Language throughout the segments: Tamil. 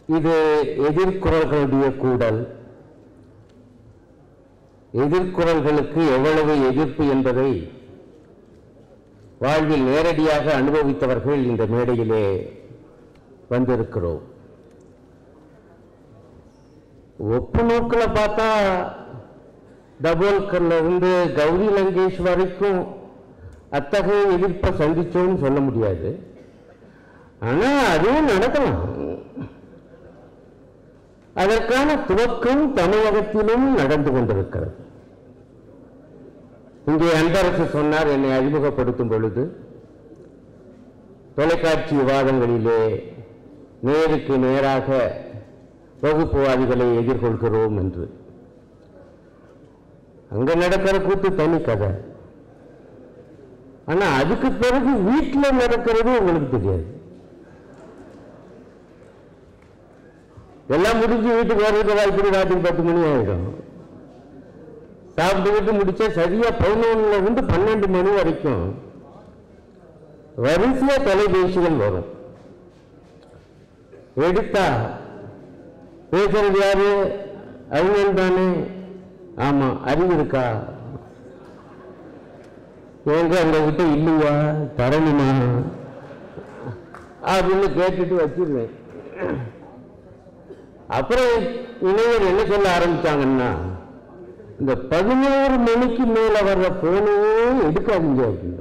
இது எதிர்குரல்களுடைய கூடல் எதிர்குரல்களுக்கு எவ்வளவு எதிர்ப்பு என்பதை வாழ்வில் நேரடியாக அனுபவித்தவர்கள் இந்த மேடையிலே வந்திருக்கிறோம் ஒப்பு நோக்கில் பார்த்தா தபோல்கர்ல இருந்து கௌரி லங்கேஷ் வரைக்கும் அத்தகைய எதிர்ப்பை சந்திச்சோம்னு சொல்ல முடியாது ஆனா அதுவும் நடக்கலாம் அதற்கான துவக்கம் தமிழகத்திலும் நடந்து கொண்டிருக்கிறது இங்கே அன்பரசு சொன்னார் என்னை அறிமுகப்படுத்தும் பொழுது தொலைக்காட்சி விவாதங்களிலே நேருக்கு நேராக வகுப்புவாதிகளை எதிர்கொள்கிறோம் என்று அங்க நடக்கிற கூத்து தனி கதை ஆனா அதுக்கு பிறகு வீட்டில் நடக்கிறது உங்களுக்கு தெரியாது எல்லாம் முடிஞ்சு வீட்டுக்கு வர்றது வாய்ப்பு ராத்திரி பத்து மணி ஆயிடும் சாப்பிட்டுக்கிட்டு முடிச்சா சரியா பதினொன்னுல இருந்து பன்னெண்டு மணி வரைக்கும் வரிசையா தொலைபேசிகள் வரும் எடுத்தா பேசுறது யாரு அவங்க தானே ஆமா அறிவு இருக்கா ஏங்க உங்க கிட்ட இல்லையா தரணுமா அப்படின்னு கேட்டுட்டு வச்சிருவேன் அப்புறம் இளைஞர் என்ன சொல்ல ஆரம்பிச்சாங்கன்னா இந்த பதினோரு மணிக்கு மேல வர்ற போனையே எடுக்காதீங்க அப்படின்னு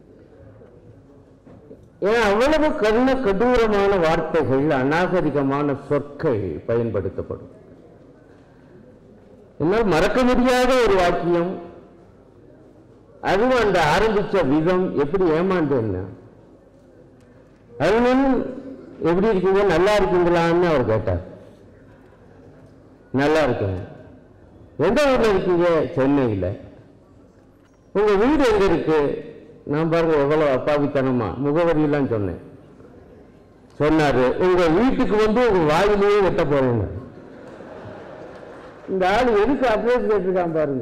ஏன்னா அவ்வளவு கருண கடூரமான வார்த்தைகள் அநாகரிகமான சொற்கள் பயன்படுத்தப்படும் என்னால் மறக்க முடியாத ஒரு வாக்கியம் அதுவும் அந்த ஆரம்பிச்ச விதம் எப்படி ஏமாந்தேன்னா அருணன் எப்படி இருக்கீங்க நல்லா இருக்கீங்களான்னு அவர் கேட்டார் நல்லா இருக்கேன் எந்த ஊர்ல இருக்கீங்க சென்னையில் உங்க வீடு எங்க இருக்கு நான் பாருங்க எவ்வளவு அப்பாவித்தனமா முகவரியெல்லாம் சொன்னேன் சொன்னாரு உங்க வீட்டுக்கு வந்து உங்க வாயிலேயே வெட்ட போறேங்க இந்த ஆள் எதுக்கு அட்ரஸ் கேட்டிருக்கான் பாருங்க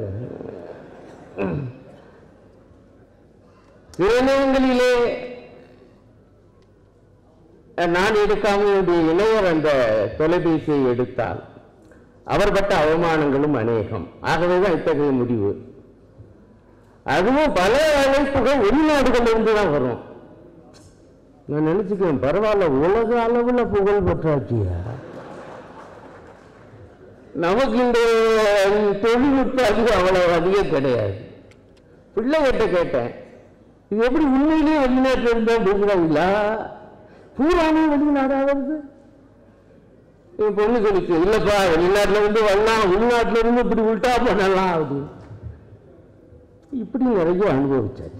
சில நான் எடுக்காம என்னுடைய இளையர் அந்த தொலைபேசியை எடுத்தால் அவர் பட்ட அவமானங்களும் அநேகம் ஆகவேதான் இத்தகைய முடிவு அதுவும் பல அழைப்புகள் வெளிநாடுகள்ல இருந்து தான் வரும் நான் நினைச்சுக்கிறேன் பரவாயில்ல உலக அளவுல புகழ் பெற்றாச்சியா நமக்கு இந்த தொழில்நுட்ப அதிகம் அவ்வளவு அதிகம் கிடையாது பிள்ளைகிட்ட கேட்டேன் இது எப்படி உண்மையிலேயே வெளிநாட்டில் இருந்தா பேசுறாங்களா பூராமே வெளிநாடா வருது என் பொண்ணு சொல்லிச்சு இல்லப்பா வெளிநாட்டுல இருந்து வரலாம் உள்நாட்டுல இருந்து இப்படி உள்டா பண்ணலாம் அது இப்படி நிறைய அனுபவிச்சாச்சு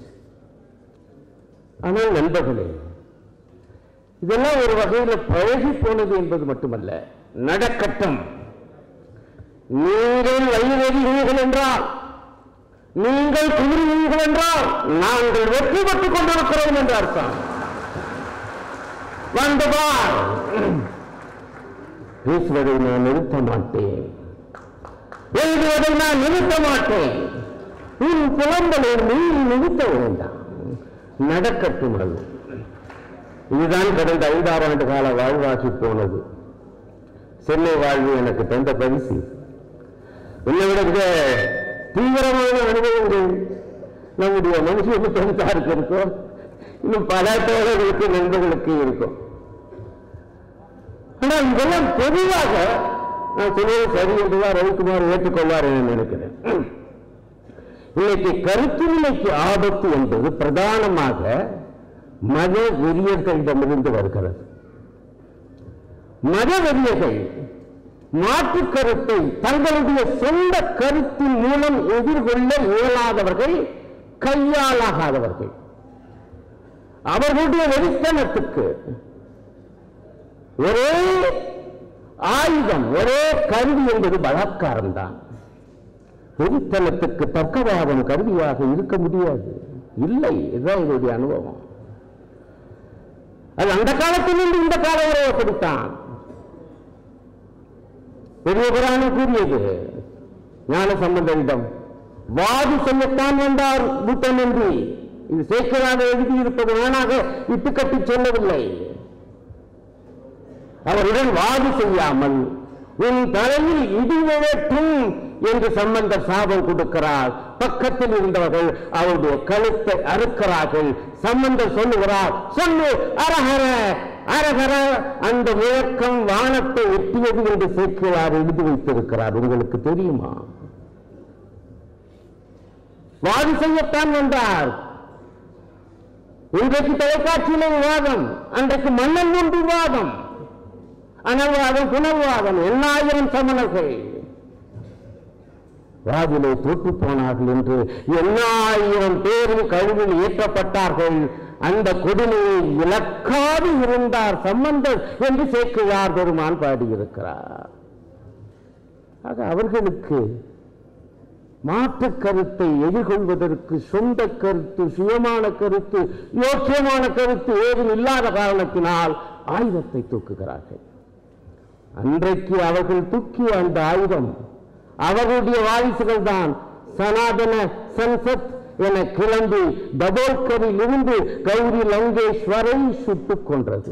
ஆனால் நண்பர்களே இதெல்லாம் ஒரு வகையில் பழகி போனது என்பது மட்டுமல்ல நடக்கட்டும் நீங்கள் வழிவெறிகிறீர்கள் என்றால் நீங்கள் குதிர்வீர்கள் என்றால் நாங்கள் வெற்றி பெற்றுக் கொண்டிருக்கிறோம் என்று அர்த்தம் வந்து பார் பேசுவதை நான் நிறுத்த மாட்டேன் எழுதுவதை நான் நிறுத்த மாட்டேன் உன் புலம்பலை நீ நிறுத்த வேண்டாம் நடக்கட்டும் அது இதுதான் கடந்த ஐந்தாறு ஆண்டு கால வாழ்வாசி போனது சென்னை வாழ்வு எனக்கு தந்த பரிசு என்னை விட மிக தீவிரமான அனுபவங்கள் நம்முடைய மனுஷனுக்கு தனித்தாருக்கு இருக்கும் இன்னும் பல தோழர்களுக்கு நண்பர்களுக்கு இருக்கும் ஆனால் இதெல்லாம் பொதுவாக நான் சொல்வது சரி என்றுதான் ரவிக்குமார் ஏற்றுக்கொள்வார் என நினைக்கிறேன் இன்னைக்கு கருத்துரிமைக்கு ஆபத்து என்பது பிரதானமாக மத வெறியர்களிடமிருந்து வருகிறது மத வெறியர்கள் மாற்று கருத்தை தங்களுடைய சொந்த கருத்தின் மூலம் எதிர்கொள்ள இயலாதவர்கள் கையாளாகாதவர்கள் அவர்களுடைய வெறித்தனத்துக்கு ஒரே ஆயுதம் ஒரே கருவி என்பது பலாத்காரம் தான் வெறித்தனத்துக்கு தர்க்கவாதம் கருவியாக இருக்க முடியாது இல்லை இதுதான் இதனுடைய அனுபவம் அது அந்த காலத்திலிருந்து இந்த காலம் வரை அப்படித்தான் பெரிய புராணம் கூறியது ஞான சம்பந்தரிடம் வாது சொல்லத்தான் வந்தார் புத்தன் என்று இது சேர்க்கிறாக எழுதியிருப்பது நானாக இட்டுக்கட்டி சொல்லவில்லை அவருடன் வாது செய்யாமல் உன் தலையில் இடி விழட்டும் என்று சம்பந்தர் சாபம் கொடுக்கிறார் பக்கத்தில் இருந்தவர்கள் அவருடைய கழுத்தை அறுக்கிறார்கள் சம்பந்தர் சொல்லுகிறார் சொல்லு அரஹர அரஹர அந்த முழக்கம் வானத்தை எட்டியது என்று சேர்க்கிறார் எழுதி வைத்திருக்கிறார் உங்களுக்கு தெரியுமா வாது செய்யத்தான் வந்தார் இன்றைக்கு தொலைக்காட்சியில விவாதம் அன்றைக்கு மன்னன் ஒன்று விவாதம் அனல்வாதம் புனர்வாதம் எண்ணாயிரம் சமணர்கள் வாதிலே தோற்று போனார்கள் என்று எண்ணாயிரம் பேரும் கழுவில் ஏற்றப்பட்டார்கள் அந்த கொடுமையை இழக்காது இருந்தார் சம்பந்தர் என்று சேர்க்கிறார் பெருமான் பாடியிருக்கிறார் ஆக அவர்களுக்கு மாற்று கருத்தை எதிர்கொள்வதற்கு சொந்த கருத்து சுயமான கருத்து யோக்கியமான கருத்து ஏதும் இல்லாத காரணத்தினால் ஆயுதத்தை தூக்குகிறார்கள் அன்றைக்கு அவர்கள் தூக்கிய அந்த ஆயுதம் அவர்களுடைய வாரிசுகள் தான் சனாதன சன்சத் என கிளம்பி தபோல்கரில் இருந்து கௌரி லங்கேஸ்வரை சுட்டுக் கொன்றது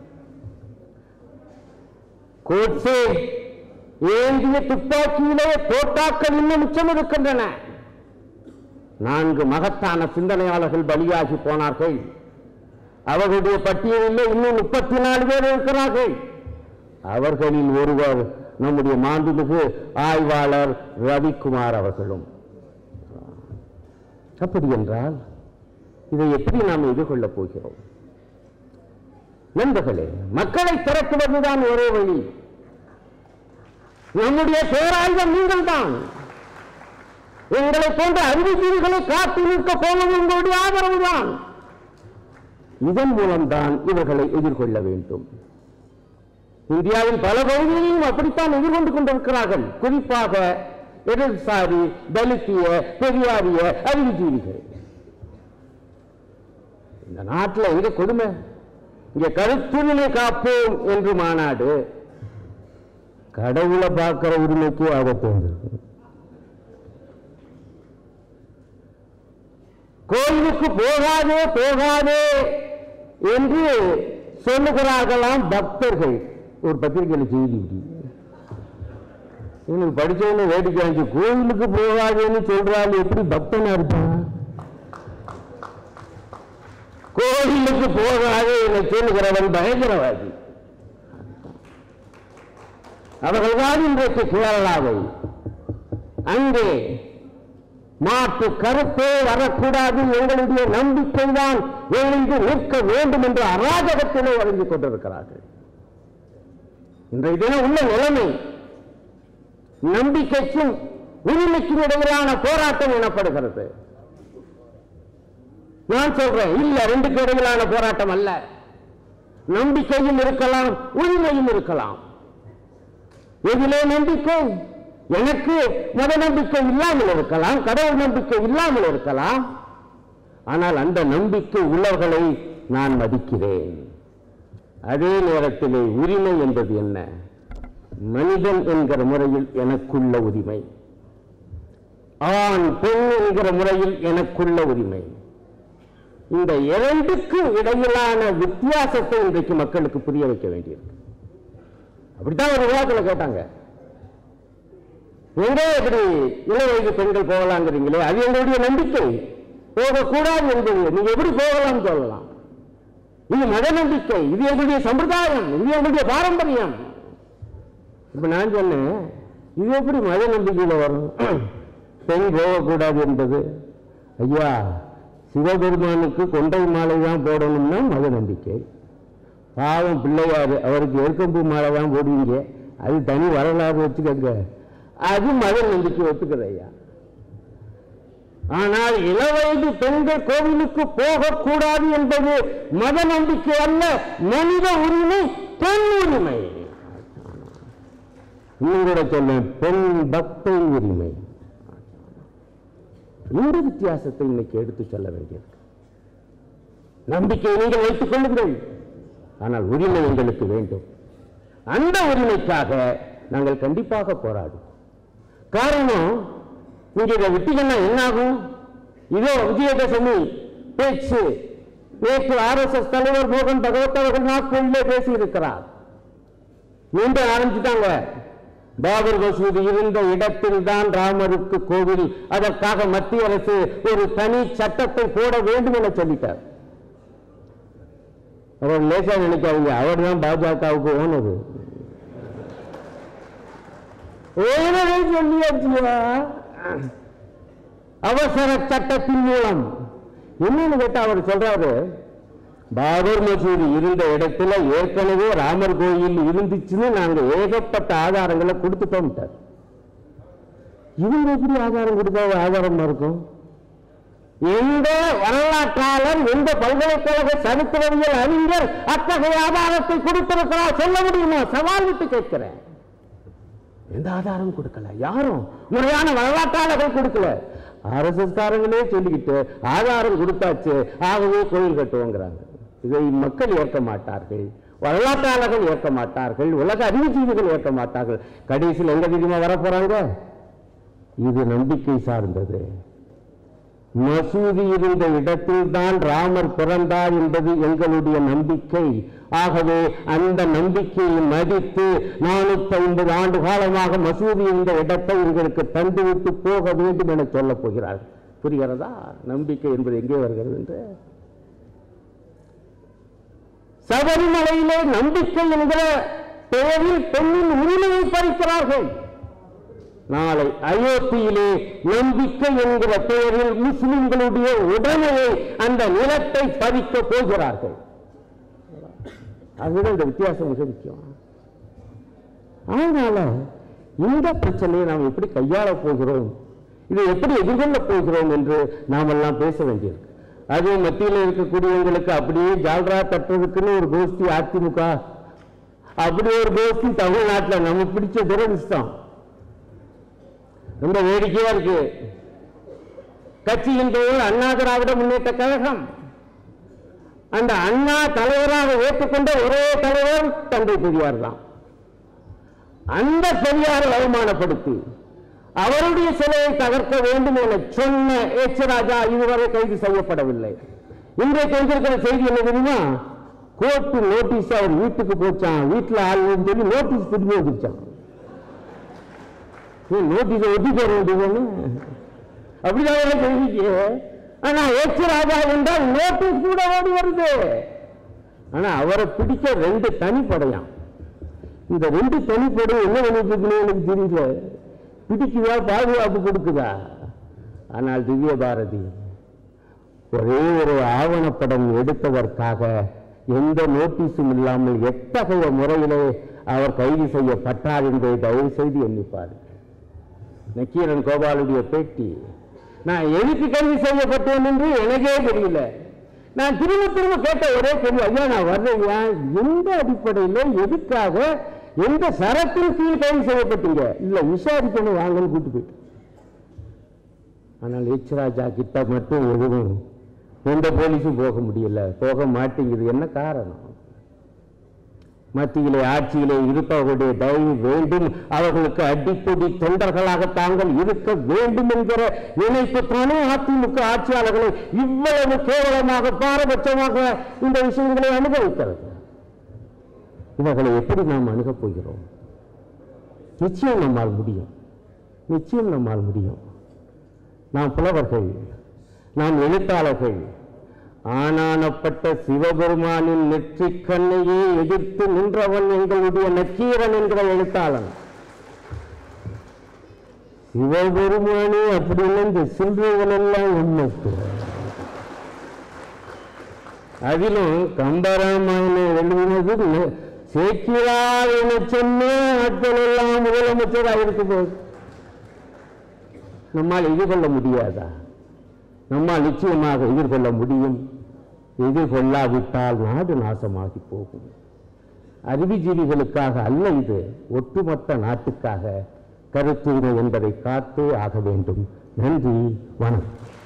கோட்சே ஏந்திய துப்பாக்கியிலே தோட்டாக்கள் இன்னும் மிச்சம் இருக்கின்றன நான்கு மகத்தான சிந்தனையாளர்கள் பலியாகி போனார்கள் அவர்களுடைய பட்டியலில் இன்னும் முப்பத்தி நாலு பேர் இருக்கிறார்கள் அவர்களில் ஒருவர் நம்முடைய மாண்புமிகு ஆய்வாளர் ரவிக்குமார் அவர்களும் அப்படி என்றால் இதை எப்படி நாம் எதிர்கொள்ளப் போகிறோம் நண்பர்களே மக்களை திரட்டுவதுதான் ஒரே வழி நம்முடைய பேராயுதம் நீங்கள் தான் எங்களை போன்ற அறிவுஜீவிகளை காத்து நிற்க போவது உங்களுடைய ஆதரவு தான் இதன் மூலம்தான் இவர்களை எதிர்கொள்ள வேண்டும் இந்தியாவின் பல பகுதிகளிலும் அப்படித்தான் எதிர்கொண்டு கொண்டிருக்கிறார்கள் குறிப்பாக இடதுசாரி தலித்திய பெரியாரிய அறிவுஜீவிகள் இந்த நாட்டில் எங்க கொடுமை இங்க கருத்துரிமை காப்போம் என்று மாநாடு கடவுளை பார்க்கிற உரிமைக்கு ஆபத்து வந்திருக்கு கோயிலுக்கு போகாதே போகாதே என்று சொல்லுகிறார்களாம் பக்தர்கள் ஒரு பத்திரிகையில் செய்தி இவனுக்கு படிச்சவனு வேடிக்கை ஆச்சு கோயிலுக்கு போகாதேன்னு சொல்றாள் எப்படி பக்தனா இருப்பான் கோயிலுக்கு போகாதே என சொல்லுகிறவன் பயங்கரவாதி அவர்கள்தான் இன்றைக்கு கேரளாவை அங்கே மாற்று கருத்தே வரக்கூடாது எங்களுடைய நம்பிக்கை தான் எழுந்து நிற்க வேண்டும் என்ற அராஜகத்திலே வழங்கி கொண்டிருக்கிறார்கள் இன்றைய தினம் உள்ள நிலைமை நம்பிக்கைக்கும் உரிமைக்கும் இடையிலான போராட்டம் எனப்படுகிறது நான் சொல்றேன் இல்ல ரெண்டுக்கு இடையிலான போராட்டம் அல்ல நம்பிக்கையும் இருக்கலாம் உரிமையும் இருக்கலாம் எதிலே நம்பிக்கை எனக்கு மத நம்பிக்கை இல்லாமல் இருக்கலாம் கடவுள் நம்பிக்கை இல்லாமல் இருக்கலாம் ஆனால் அந்த நம்பிக்கை உள்ளவர்களை நான் மதிக்கிறேன் அதே நேரத்திலே உரிமை என்பது என்ன மனிதன் என்கிற முறையில் எனக்குள்ள உரிமை ஆண் பெண் என்கிற முறையில் எனக்குள்ள உரிமை இந்த இரண்டுக்கும் இடையிலான வித்தியாசத்தை இன்றைக்கு மக்களுக்கு புரிய வைக்க வேண்டியிருக்கு அப்படித்தான் ஒரு விவாதத்தில் கேட்டாங்க எங்கே இப்படி இள வயது பெண்கள் போகலாங்கிறீங்களே அது எங்களுடைய நம்பிக்கை போகக்கூடாது என்பது நீங்க எப்படி போகலாம் சொல்லலாம் இது மத நம்பிக்கை இது எங்களுடைய சம்பிரதாயம் இது எங்களுடைய பாரம்பரியம் இப்ப நான் சொன்னேன் இது எப்படி மத நம்பிக்கையில வரும் பெண் போகக்கூடாது என்பது ஐயா சிவபெருமானுக்கு கொண்டை மாலை தான் போடணும்னா மத நம்பிக்கை பாவம் பிள்ளையாரு அவருக்கு எருக்கம்பூ மாலை தான் போடுவீங்க அது தனி வரலாறு வச்சுக்கோங்க அது மத நம்பிக்கை ஒத்துக்கிற ஐயா ஆனால் இளவயது பெண்கள் கோவிலுக்கு போகக்கூடாது என்பது மத நம்பிக்கை அல்ல மனித உரிமை பெண் உரிமை இன்னும் கூட சொல்ல பெண் பக்தை உரிமை இந்த வித்தியாசத்தை இன்னைக்கு எடுத்து சொல்ல வேண்டியிருக்கு நம்பிக்கை நீங்கள் வைத்துக் கொள்ளுங்கள் ஆனால் உரிமை எங்களுக்கு வேண்டும் அந்த உரிமைக்காக நாங்கள் கண்டிப்பாக போராடுவோம் காரணம் நீங்க இதை விட்டீங்கன்னா என்ன ஆகும் இதோ விஜயதசமி பேச்சு நேற்று ஆர் எஸ் எஸ் தலைவர் மோகன் பகவத் அவர்கள் நாட்களிலே பேசியிருக்கிறார் மீண்டும் ஆரம்பிச்சுட்டாங்க பாபர் மசூதி இருந்த இடத்தில் தான் ராமருக்கு கோவில் அதற்காக மத்திய அரசு ஒரு தனி சட்டத்தை போட வேண்டும் என சொல்லிட்டார் அவர் லேசா நினைக்காதீங்க அவர் தான் பாஜகவுக்கு ஓனரு ஓனரே சொல்லியாச்சுயா அவசர சட்டத்தின் மூலம் என்னன்னு கேட்டா அவர் சொல்றாரு பாபர் மசூதி இருந்த இடத்துல ஏற்கனவே ராமர் கோயில் இருந்துச்சுன்னு நாங்க ஏகப்பட்ட ஆதாரங்களை கொடுத்துட்டோம்ட்டார் இவங்க எப்படி ஆதாரம் கொடுத்தா ஆதாரமா இருக்கும் எந்த வரலாற்றாளர் எந்த பல்கலைக்கழக சரித்திரவியல் அறிஞர் அத்தகைய ஆதாரத்தை கொடுத்திருக்கிறார் சொல்ல முடியுமா சவால் விட்டு கேட்கிறேன் எந்த ஆதாரம் கொடுக்கல யாரும் முறையான வரலாற்றாளர்கள் கொடுக்கல ஆர்எஸ்எஸ் காரங்களே சொல்லிக்கிட்டு ஆதாரம் கொடுத்தாச்சு ஆகவே கோயில் கட்டுவோங்கிறாங்க இதை மக்கள் ஏற்க மாட்டார்கள் வரலாற்றாளர்கள் ஏற்க மாட்டார்கள் உலக அறிவுஜீவிகள் ஏற்க மாட்டார்கள் கடைசியில் எங்க தெரியுமா வர போறாங்க இது நம்பிக்கை சார்ந்தது மசூதி இருந்த இடத்தில் தான் ராமர் பிறந்தார் என்பது எங்களுடைய நம்பிக்கை ஆகவே அந்த நம்பிக்கையை மதித்து நானூத்தி ஐம்பது ஆண்டு காலமாக மசூதி இருந்த இடத்தை எங்களுக்கு தந்துவிட்டு போக வேண்டும் என சொல்லப் போகிறார் புரிகிறதா நம்பிக்கை என்பது எங்கே வருகிறது என்று சபரிமலையிலே நம்பிக்கை என்கிற பெயரில் பெண்ணின் உரிமையை பறிக்கிறார்கள் நாளை அயோத்தியிலே நம்பிக்கை என்கிற பெயரில் முஸ்லிம்களுடைய உடமையை அந்த நிலத்தை பறிக்க போகிறார்கள் அதுதான் இந்த வித்தியாசம் மிக முக்கியம் அதனால இந்த பிரச்சனையை நாம் எப்படி கையாள போகிறோம் இதை எப்படி எதிர்கொள்ள போகிறோம் என்று நாம் எல்லாம் பேச வேண்டியிருக்கு அது மத்தியில் இருக்கக்கூடியவங்களுக்கு அப்படியே ஜால்ரா தட்டுறதுக்குன்னு ஒரு கோஷ்டி அதிமுக அப்படி ஒரு கோஷ்டி தமிழ்நாட்டில் நம்ம பிடிச்ச துரதிஷ்டம் ரொம்ப வேடிக்கையா இருக்கு கட்சியின் பெயர் அண்ணா திராவிட முன்னேற்ற கழகம் அந்த அண்ணா தலைவராக ஏற்றுக்கொண்ட ஒரே தலைவர் தந்தை பெரியார் தான் அந்த பெரியாரை அவமானப்படுத்தி அவருடைய சிலையை தகர்க்க வேண்டும் என சொன்ன எச் ராஜா இதுவரை கைது செய்யப்படவில்லை இன்றைக்கு வந்திருக்கிற செய்தி என்ன தெரியுமா கோர்ட்டு நோட்டீஸ் அவர் வீட்டுக்கு போச்சான் வீட்டுல ஆள் இல்லைன்னு சொல்லி நோட்டீஸ் திரும்பி வந்துருச்சான் நோட்டீஸ் ஒட்டி போட வேண்டியதுன்னு அப்படிதான் செய்திக்கு ஆனா எச் ராஜா என்றால் நோட்டீஸ் கூட ஓடி வருது ஆனா அவரை பிடிக்க ரெண்டு தனிப்படையாம் இந்த ரெண்டு தனிப்படை என்ன பண்ணிட்டு இருக்குன்னு எனக்கு தெரியல பிடிக்குதா பாதுகாப்பு கொடுக்குதா ஆனால் திவ்ய பாரதி ஒரே ஒரு ஆவணப்படம் எடுத்ததற்காக எந்த நோட்டீஸும் இல்லாமல் எத்தகைய முறையிலே அவர் கைது செய்யப்பட்டார் என்பதை தயவு செய்து எண்ணிப்பார் நக்கீரன் கோபாலுடைய பேட்டி நான் எதுக்கு கைது செய்யப்பட்டேன் என்று எனக்கே தெரியல நான் திரும்ப திரும்ப கேட்ட ஒரே கேள்வி ஐயா நான் வர்றேன் எந்த அடிப்படையில் எதுக்காக எந்த சரத்தின் கீழ் கைது செய்யப்பட்டீங்க இல்ல விசாரிக்கணும் வாங்கன்னு கூட்டு போயிட்டு ஆனால் எச் ராஜா கிட்ட மட்டும் எதுவும் எந்த போலீஸும் போக முடியல போக மாட்டேங்குது என்ன காரணம் மத்தியிலே ஆட்சியிலே இருப்பவர்களுடைய தயவு வேண்டும் அவர்களுக்கு அடிப்பொடி தொண்டர்களாக தாங்கள் இருக்க வேண்டும் என்கிற நினைப்பு தானே அதிமுக ஆட்சியாளர்களை இவ்வளவு கேவலமாக பாரபட்சமாக இந்த விஷயங்களை அனுபவிக்கிறது இவர்களை எப்படி நாம் அணுகப் போகிறோம் நிச்சயம் நம்மால் முடியும் நிச்சயம் நம்மால் முடியும் நாம் புலவர்கள் நாம் எழுத்தாளர்கள் ஆனானப்பட்ட சிவபெருமானின் நெற்றிக் கண்ணையே எதிர்த்து நின்றவன் எங்களுடைய நக்கீரன் என்கிற எழுத்தாளன் சிவபெருமானே அப்படின்னு இந்த சில்வர்கள் எல்லாம் உண்மைக்கு அதிலும் கம்பராமாயணம் எழுதினது நெ- சேக்கிரார் என சொன்ன ஆட்கள் எல்லாம் முதலமைச்சராக இருக்க போகுது நம்மால் எதிர்கொள்ள முடியாதா நம்மால் நிச்சயமாக எதிர்கொள்ள முடியும் எதிர்கொள்ளாவிட்டால் நாடு நாசமாகி போகும் அறிவுஜீவிகளுக்காக அல்ல இது ஒட்டுமொத்த நாட்டுக்காக கருத்துரிமை என்பதை காத்தே ஆக வேண்டும் நன்றி வணக்கம்